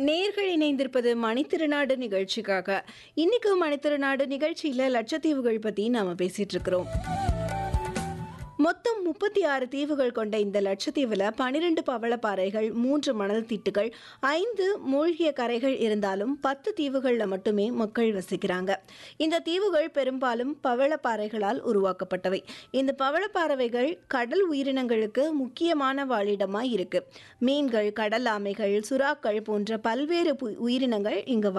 நேர்கள் இணைந்திருப்பது மணித்திருநாடு நிகழ்ச்சிக்காக இன்னைக்கு மணித்திருநாடு நிகழ்ச்சியில லட்சத்தீவுகள் பத்தி நாம பேசிட்டு இருக்கிறோம் மொத்தம் முப்பத்தி ஆறு தீவுகள் கொண்ட இந்த லட்சத்தீவுல பனிரெண்டு பவளப்பாறைகள் மூன்று மணல் திட்டுகள் ஐந்து மூழ்கிய கரைகள் இருந்தாலும் பத்து தீவுகள்ல மட்டுமே மக்கள் வசிக்கிறாங்க இந்த தீவுகள் பெரும்பாலும் பவளப்பாறைகளால் உருவாக்கப்பட்டவை இந்த பவளப்பாறைகள் கடல் உயிரினங்களுக்கு முக்கியமான வாழிடமா இருக்கு மீன்கள் கடல் ஆமைகள் சுறாக்கள் போன்ற பல்வேறு பு- உயிரினங்கள் இங்க